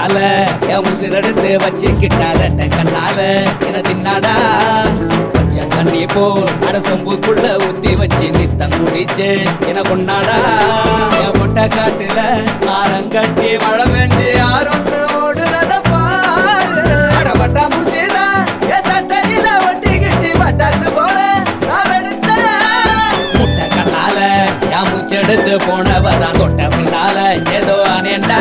கண்ணால என் உசிரெடுத்து வச்சுக்கிட்டா ரெட்ட கண்ணால என தின்னாடா பச்சை தண்ணி போல் அட சொம்புக்குள்ள ஊத்தி வச்சு நித்தம் குடிச்சு என கொண்டாடா என் முட்டை காட்டுல ஆரங்கட்டி மழை பெஞ்சு யாருன்னு ஓடுறத பாரு அட பட்டா மூச்சுதான் என் சட்டையில ஒட்டிக்கிச்சு பட்டாசு போல நான் வெடிச்சேன் முட்டை கண்ணால என் மூச்செடுத்து போனவதான் தொட்ட பின்னால ஏதோ அனேண்டா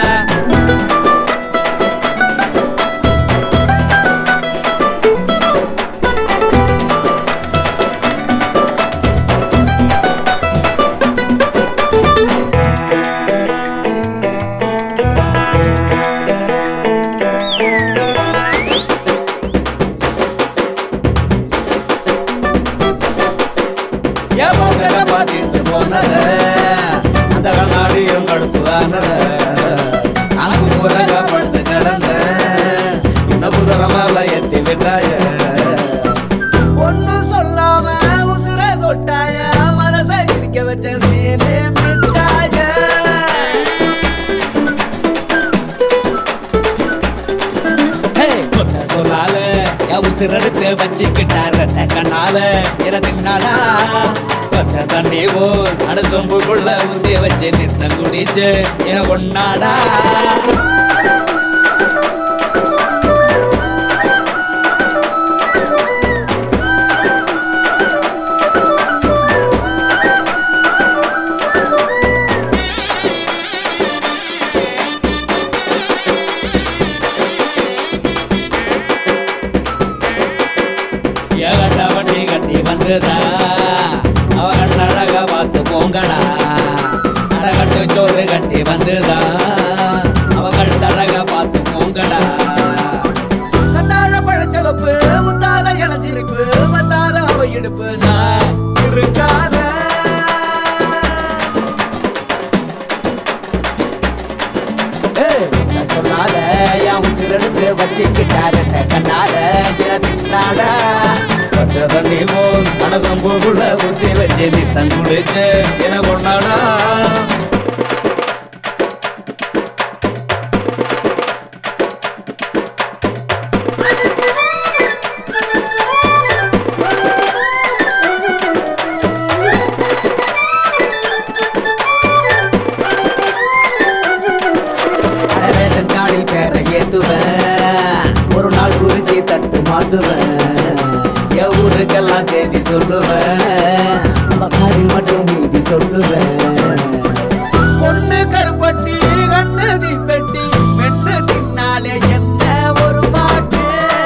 என் பொங்கல பார்த்து போனத அந்த கண்ணாடியும் கடுப்புதானத அங்கு புறக படுத்து கிடந்த இன்னும் புதரமால எத்தி விட்டாய ஒன்னும் சொல்லாம உசுர தொட்டாய மனசை இருக்க வச்ச சீனே மிட்டாய கொட்ட சொல்லால என் உசிரெடுத்து வச்சுக்கிட்டார் ரெட்ட கண்ணால இறந்துனாடா பச்சை தண்ணி போல் அட சொம்புக்குள்ள ஊத்தி வச்சு நித்தம் குடிச்சு என கொண்டாடா ஏகண்ட வண்டி கட்டி வந்துதா அவ கண்ணழக பார்த்து போங்கடா அடகட்டு சோறு கட்டி வந்துதா அவ கண்ணழக பார்த்து போங்கடா கண்ணாழ பழச்சவப்பு முத்தாத இளஞ்சிருப்பு மத்தாத அவ இடுப்பு நான் இருக்காத ஏய், நான் சொல்லாத என் உசிரெடுத்து வச்சுக்கிட்டாரு கண்ணால தின்னாட பச்சை தண்ணி போல் மனசம்பூக்குள்ள ஊத்தி வச்சு நித்தம் குடிச்சு என கொண்டாடா அட ரேஷன் கார்டில் பேரை ஏத்துவேன் ஒரு நாள் குறிச்சி தட்டு மாத்துவேன் என் ஊருக்கெல்லாம் செய்தி சொல்லுவேன் நம்ம காதில் மட்டும் மீதி சொல்லுவேன் பொண்ணு கருப்பட்டி கண்ணு தீப்பெட்டி பெண்ணு தின்னாலே என்ன ஒரு பாட்டு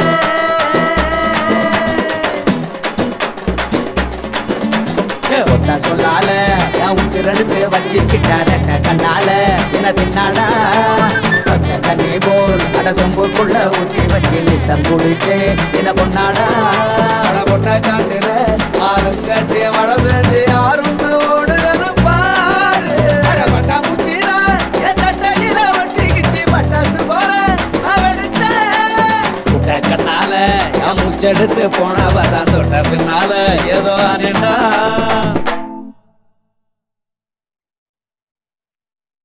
ஒத்தா சொல்லால என் உசிரெடுத்து வச்சுக்கிட்டாட கண்ணால என்ன தின்னாடா பச்சை தண்ணி போல் அட சொம்புக்குள்ள ஊத்தி வச்சு நித்தம் குடிச்சு என்ன கொண்டாடா அட பொண்ண காட்டுல ஆளுங்கட்டி மழை பெஞ்சு யாரும் ஓடுறது பாரு அட பட்டா முச்சிரா என் சட்டையில ஒட்டிக்கிச்சு பட்டாசு போல நான் வெடிச்சேன் முட்டை கண்ணால என் மூச்செடுத்து போனவதான் தொட்ட பின்னால ஏதோ அனேண்டா